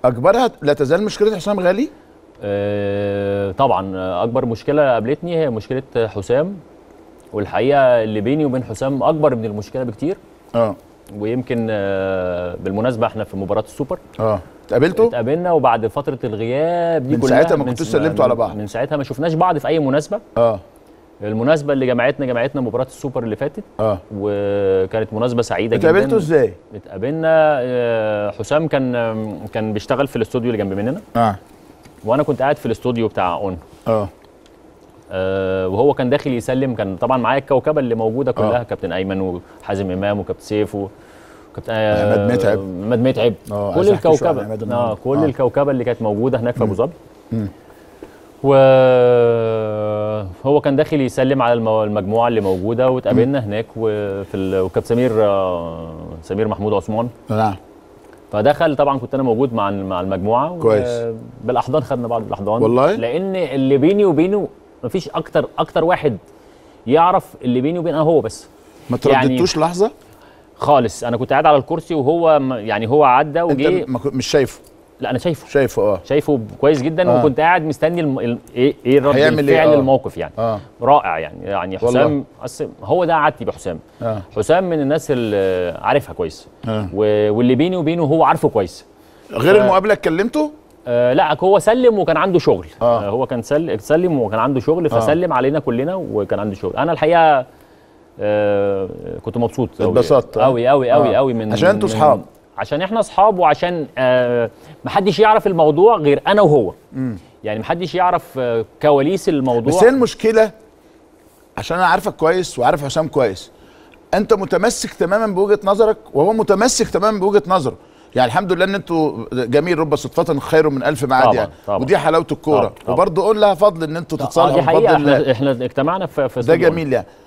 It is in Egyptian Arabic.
اكبرها لا تزال مشكله حسام غالي آه، طبعا آه، اكبر مشكله قابلتني هي مشكله حسام والحقيقه اللي بيني وبين حسام اكبر من المشكله بكتير اه ويمكن آه، بالمناسبه احنا في مباراه السوبر اه اتقابلتوا اتقابلنا وبعد فتره الغياب دي من كلها ساعتها ما من كنتوش س- سلمتوا على بعض. من ساعتها ما شفناش بعض في اي مناسبه اه المناسبه اللي جمعتنا جمعتنا مباراه السوبر اللي فاتت اه وكانت مناسبه سعيده جدا اتقابلتوا ازاي اتقابلنا آه، حسام كان آم، كان بيشتغل في الاستوديو اللي جنب مننا اه وانا كنت قاعد في الاستوديو بتاع اون اه آه، وهو كان داخل يسلم كان طبعا معايا الكوكبه اللي موجوده كلها آه. كابتن ايمن وحازم امام وكابتن سيف و وكابتن عماد متعب. عماد متعب آه، عايز كل أحكي شوية عن عماد الكوكبه اه النهاردة. كل آه. الكوكبه اللي كانت موجوده هناك في ابو ظبي مم. وهو كان داخل يسلم على المو- المجموعه اللي موجوده واتقابلنا هناك وفي ال... وكابتن سمير آه، سمير محمود عثمان نعم فدخل طبعا كنت انا موجود مع مع المجموعه و- كويس. بالاحضان خدنا بعض بالاحضان والله؟ لان اللي بيني وبينه مفيش اكتر اكتر واحد يعرف اللي بيني وبينه هو بس ما يعني- ترددتوش لحظه خالص انا كنت قاعد على الكرسي وهو م- يعني هو عدى انت وجه ما كنت- مش شايفه لا انا شايفه شايفه اه شايفه كويس جدا آه. وكنت قاعد مستني الم... ال- ايه ايه رد هيعمل إيه؟ الفعل آه. الموقف يعني اه رائع يعني يعني والله. حسام أصل هو ده عادتي بحسام اه حسام من الناس اللي عارفها كويس آه. و... واللي بيني وبينه هو عارفه كويس غير ف- المقابله اتكلمتوا آه لا هو سلم وكان عنده شغل آه. آه. هو كان سل... سلم وكان عنده شغل فسلم علينا كلنا وكان عنده شغل انا الحقيقه آه كنت مبسوط أوي. اتبسطت، آه. قوي قوي قوي آه. قوي من عشان انتوا من- صحاب. عشان احنا اصحاب وعشان آه محدش يعرف الموضوع غير انا وهو يعني محدش يعرف آه كواليس الموضوع بس هي المشكله عشان انا عارفك كويس وعارف حسام كويس انت متمسك تماما بوجهه نظرك وهو متمسك تماما بوجهه نظره يعني الحمد لله ان انتوا جميل رب صدفه خير من الف معاد طبعاً، يعني طبعاً. ودي حلاوه الكوره طبعاً، طبعاً. وبرضه قول لها فضل ان انتوا آه تتصالحوا دي حقيقه بفضل الله احنا احنا اجتمعنا في في ده استوديو جميل يعني